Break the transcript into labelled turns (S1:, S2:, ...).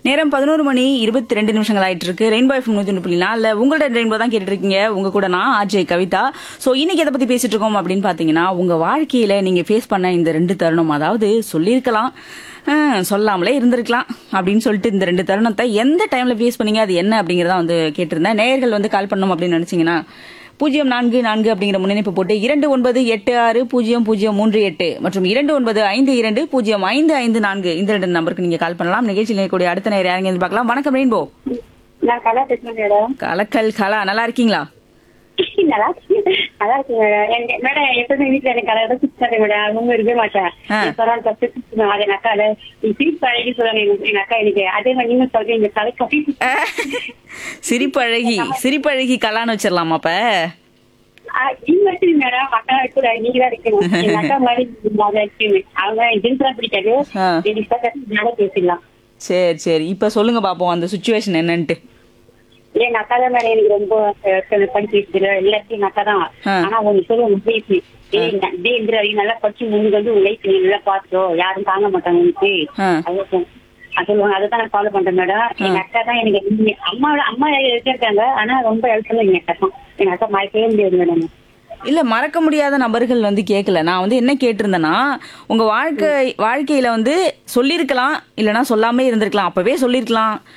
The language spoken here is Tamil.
S1: நேரம் பதினோரு மணி இருபத்தி ரெண்டு நிமிஷங்கள் ஆயிட்டு இருக்கு ரெயின்போ எஃப்எம் நூத்தி ஒன்று புள்ளி நாலுல உங்களோட ரெயின்போ தான் கேட்டுட்டு இருக்கீங்க உங்க கூட நான் ஆர்ஜே கவிதா சோ இன்னைக்கு எதை பத்தி பேசிட்டு இருக்கோம் அப்படின்னு பாத்தீங்கன்னா உங்க வாழ்க்கையில நீங்க ஃபேஸ் பண்ண இந்த ரெண்டு தருணம் அதாவது சொல்லியிருக்கலாம் ஹம், சொல்லாமலே இருந்திருக்கலாம் அப்படின்னு சொல்லிட்டு இந்த ரெண்டு தருணத்தை எந்த டைம்ல ஃபேஸ் பண்ணீங்க அது என்ன அப்படிங்கறத வந்து கேட்டிருந்தேன் நேயர்கள் வந்து கால் பண்ணணும் அப்படின்னு நினைச்சீங்கன்னா பூஜ்ஜியம் நான்கு நான்கு அப்படிங்கிற முன்னிணைப்பு போட்டு இரண்டு ஒன்பது எட்டு ஆறு பூஜ்ஜியம் பூஜ்ஜியம் மூன்று எட்டு மற்றும் இரண்டு ஒன்பது ஐந்து இரண்டு பூஜ்ஜியம் ஐந்து ஐந்து நான்கு இந்த ரெண்டு நம்பருக்கு நீங்க கால் பண்ணலாம் நிகழ்ச்சியில் இருக்கக்கூடிய அடுத்த நேரம் யாருங்க இருந்து பார்க்கலாம் வணக்கம் ரெயின்போ
S2: நான் கலா பேசுறேன் மேடம்
S1: கலக்கல் கலா நல்லா இருக்கீங்களா
S2: நல்லா இருக்கு. நல்லா இருக்கு மேடம் எங்க- மேடம் எப்பவுமே வீட்டுல எனக்கு கலர் தான் சுத்தாரு மேடம் அவங்க இருக்கவே மாட்டேன்
S1: ஆ.
S2: சொல்லாது தப்பு சுத்தணும் அது எங்க அக்கா சீட் பழகி சொல்லுவாங்க எங்க எங்க அக்கா எனக்கு அதே மாதிரி நீங்க சொல்றீங்க இந்த கலை கட்டி
S1: சிரிப்பழகி சிரிப்பழகி கலான்னு வச்சிடலாமா அப்ப
S2: நீங்க வச்சிருங்க மேடம் அக்கா கூட நீங்க தான் இருக்கணும் எங்க அக்கா மாதிரி அதை இருக்கணும் அவங்க ஜென்ஸ் தான் பிடிக்காது
S1: ஆ.
S2: எனக்கு நல்லா பேசிடலாம்
S1: சரி சரி இப்ப சொல்லுங்க பாப்போம் அந்த சுச்சுவேஷன் என்னன்ட்டு
S2: எங்க அக்கா தான் மேடம் எனக்கு ரொம்ப அஹ், படிச்சு வச்சுக்கல எல்லாத்தையும் எங்க அக்கா தான்
S1: ஆ.
S2: ஆனா அவங்க சொல்லுவாங்க பேசி டேய் ந- டேய் இந்திரா, நீ நல்லா படிச்சு முன்னுக்கு வந்து உன் லைஃப் நீ நல்லா பாத்துக்கோ யாரும் தாங்க மாட்டாங்க உனக்கு
S1: ஆ.
S2: அது அது சொல்லுவாங்க அதை நான் ஃபாலோ பண்றேன் மேடம் எங்க அக்கா தான் எனக்கு எல்லாமே. அம்மாவோட அம்மா இருக்காங்க ஆனா ரொம்ப ஹெல்ப்ஃபுல்லா எங்க அக்கா தான் எங்க அக்கா மறக்கவே முடியாது மேடம்
S1: இல்ல மறக்க முடியாத நபர்கள் வந்து கேட்கல நான் வந்து என்ன கேட்டிருந்தேன்னா உங்க வாழ்க்கை வாழ்க்கையில வந்து சொல்லியிருக்கலாம் இல்லனா சொல்லாமே இருந்திருக்கலாம் அப்பவே சொல்லியிருக்கலாம்